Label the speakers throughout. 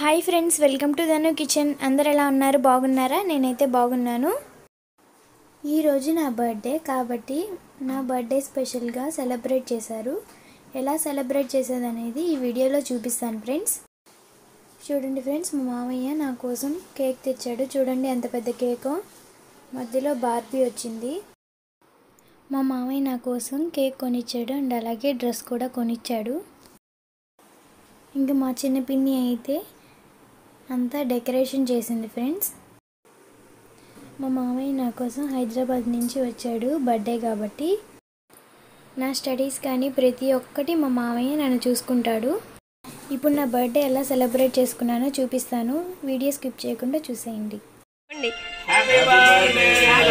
Speaker 1: hi friends welcome to Dhanu kitchen అందరు ఎలా ఉన్నారు బాగున్నారా నేనైతే బాగున్నాను ఈరోజు నా బర్త్డే కాబట్టి నా బర్త్డే స్పెషల్గా సెలబ్రేట్ చేశారు ఎలా సెలబ్రేట్ చేసేదనేది ఈ వీడియోలో చూపిస్తాను ఫ్రెండ్స్ చూడండి ఫ్రెండ్స్ మా మామయ్య నా కోసం కేక్ తెచ్చాడు చూడండి ఎంత పెద్ద కేకో మధ్యలో బార్బీ వచ్చింది మా మామయ్య నా కోసం కేక్ కొనిచ్చాడు అండ్ అలాగే డ్రెస్ కూడా కొనిచ్చాడు ఇంకా మా చిన్న పిన్ని అయితే అంతా డెకరేషన్ చేసింది ఫ్రెండ్స్ మా మామయ్య నా కోసం హైదరాబాద్ నుంచి వచ్చాడు బర్త్డే కాబట్టి నా స్టడీస్ కానీ ప్రతి ఒక్కటి మా మామయ్య నన్ను చూసుకుంటాడు ఇప్పుడు నా బర్త్డే ఎలా సెలబ్రేట్ చేసుకున్నానో చూపిస్తాను వీడియో స్కిప్ చేయకుండా చూసేయండి
Speaker 2: హ్యాపీ బర్త్డే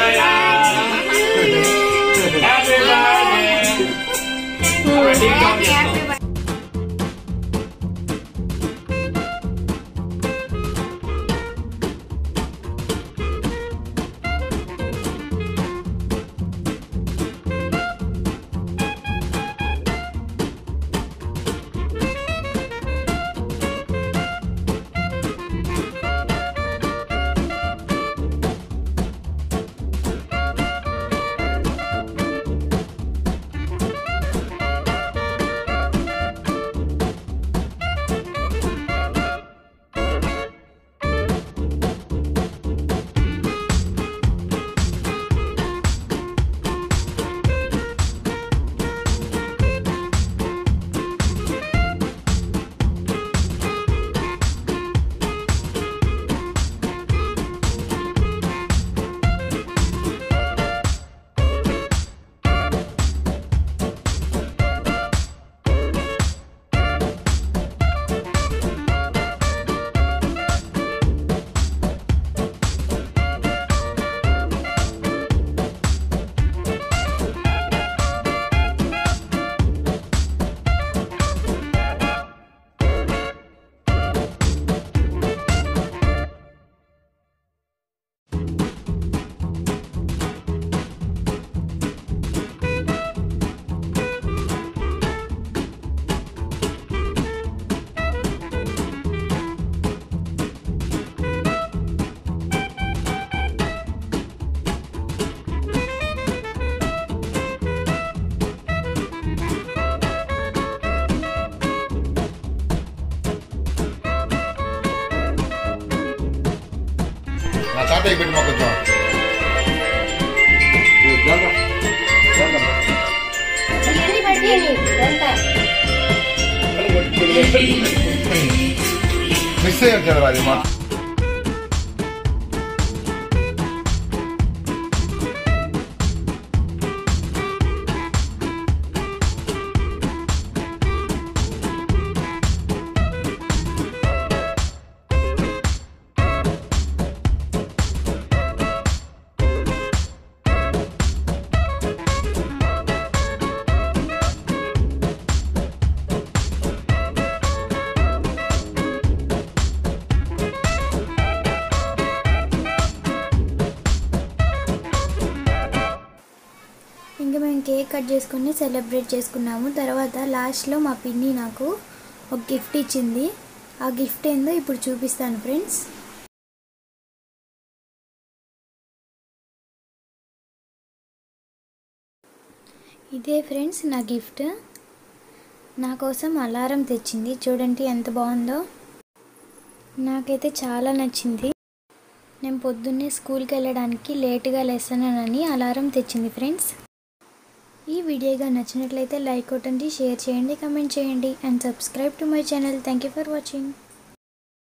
Speaker 2: హ్యాపీ బర్త్డే
Speaker 3: నా తాతయ్య పెట్టి మా కొంచెం మిస్ అయ్యారు కదా అది మా
Speaker 1: ఇంకా మేము కేక్ కట్ చేసుకుని సెలబ్రేట్ చేసుకున్నాము తర్వాత లాస్ట్లో మా పిన్ని నాకు ఒక గిఫ్ట్ ఇచ్చింది ఆ గిఫ్ట్ ఏందో ఇప్పుడు చూపిస్తాను ఫ్రెండ్స్ ఇదే ఫ్రెండ్స్ నా గిఫ్ట్ నా కోసం అలారం తెచ్చింది చూడండి ఎంత బాగుందో నాకైతే చాలా నచ్చింది నేను పొద్దున్నే స్కూల్కి వెళ్ళడానికి లేటుగా లేస్తానని అలారం తెచ్చింది ఫ్రెండ్స్ ఈ వీడియోగా నచ్చినట్లయితే లైక్ కొట్టండి షేర్ చేయండి కమెంట్ చేయండి and subscribe to my channel thank you for watching